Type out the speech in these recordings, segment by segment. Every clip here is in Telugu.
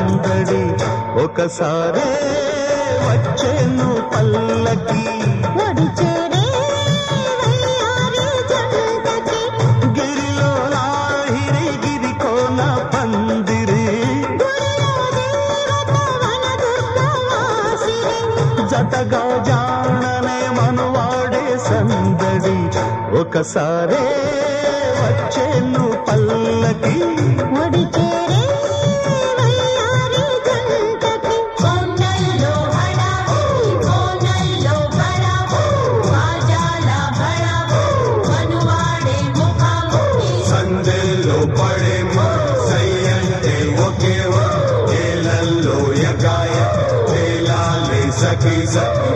సందడి ఒకసారే వచ్చేను పల్లకి ఒడి చేరే వయ్యారి జంటకి గిరిలో లాహిరి గిరి కోన పందిరి గుడిలో దేవత వన దుర్గవాసిని జతగా జాననే మనువాడే సందడి ఒకసారే వచ్చేను పల్లకి ఒడి చేరే వయ్యారి జంటకి కొండల్లో హడావు కోనల్లో బడావు ఆజాల బడావు మనువాడే ముఖము సందెల్లో పడేమో సయ్యంటే ఒకే ఏలల్లో ఎగాయ తేలాలి సఖీ సఖీ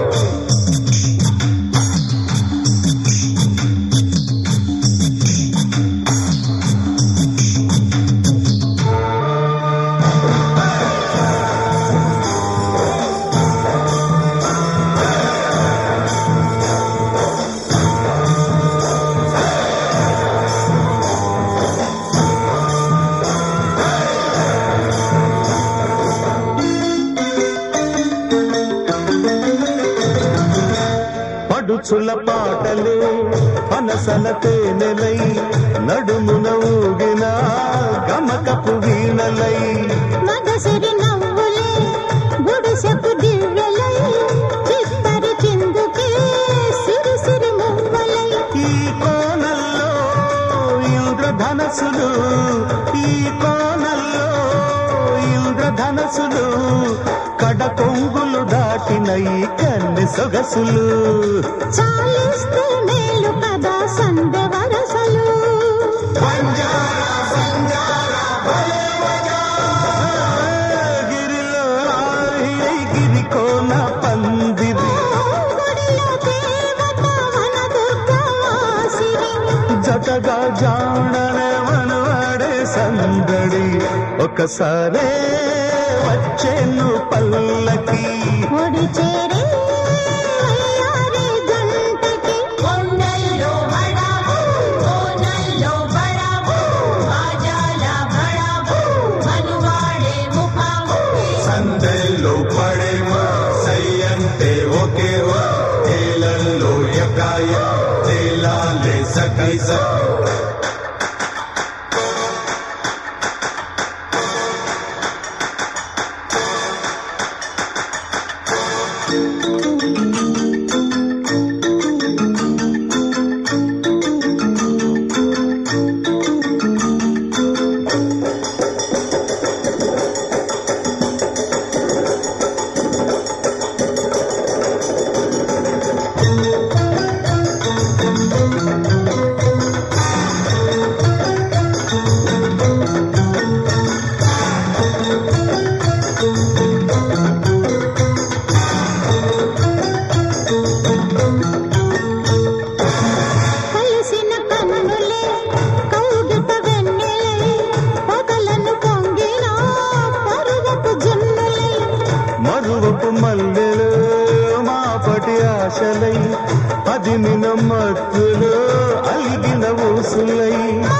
పడుచుల పాటలే పనసల తేనెలై నడుమున ఊగిన గమకపు వీణలై మగసిరి నవ్వులే గుడిసెపు దివ్యలై చిత్తరి చిందుకే సిరి సిరి మువ్వలై ఈ కోనల్లో ఇంద్రధనసులు ఈ కోనల్లో ఇంద్రధనసులు కడ కొంగులు దాటిన ఈ కన్నె సొగసులు చాలిస్తే మేలు కదా సందె వరసలు గిరిలో రాయి గిరి కోన పందిరి గుడిలో దేవత వన దుర్గవాసిని జతగా జాడనే మనవాడే సందడి ఒకసారే వచ్చేను పల్లకి ఒడి చేరే వయ్యారి జంటకి కొండల్లో హడావు కోనల్లో బడావు ఆజాల బడావు మనువాడే ముఖము సందెల్లో పడేమో సయ్యంటే ఒకే ఏలల్లో ఎగాయ తేలాలి సఖీ సఖీ కలిసిన కన్నులే కౌగిట వెన్నెలై పగలను పొంగిన పరువపు జున్నులై మరువపు మల్లెలు మాపటి ఆశలై అదిమిన మత్తులు అలిగిన ఊసులై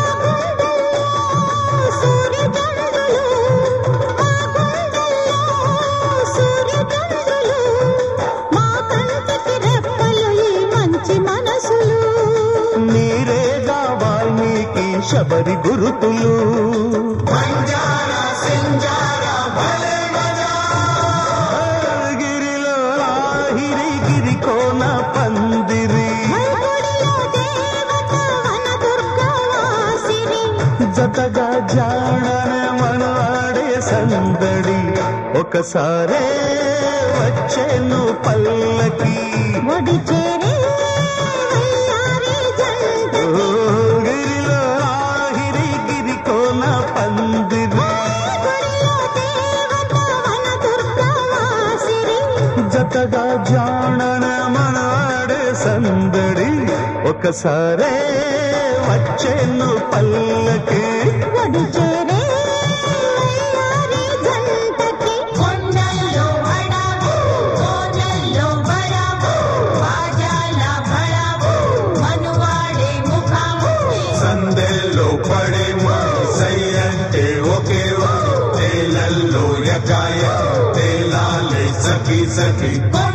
సూర్యచంద్రులు మా గుండెల్లో సూర్యచంద్రులు మా కంటికి రెప్పలు ఈ మంచి మనసులు నీరేగా వాల్మీకి శబరి గురుతులు గిరిలో లాహిరి గిరి కోన పందిరి గుడిలో దేవత వన దుర్గవాసిని జతగా జాడన మనవాడే సందడి ఒకసారే వచ్చేను పల్లకి ఒడి చేరే వయ్యారి జంట ఓ గిరిలో లాహిరి గిరి కోన పందిరి గుడిలో దేవత వన దుర్గవాసిని జతగా జాడన మనవాడే సందడి ఒకసారే వచ్చేను పల్లకి ఒడి చేరే వయ్యారి జంటకి కొండల్లో హడావు కోనల్లో బడావు ఆజాల బడావు మనువాడే ముఖము సందెల్లో పడేమో సయ్యంటే ఒకే ఏలల్లో యకాయ తేలాలే సఖీ సఖీ కొండల్లో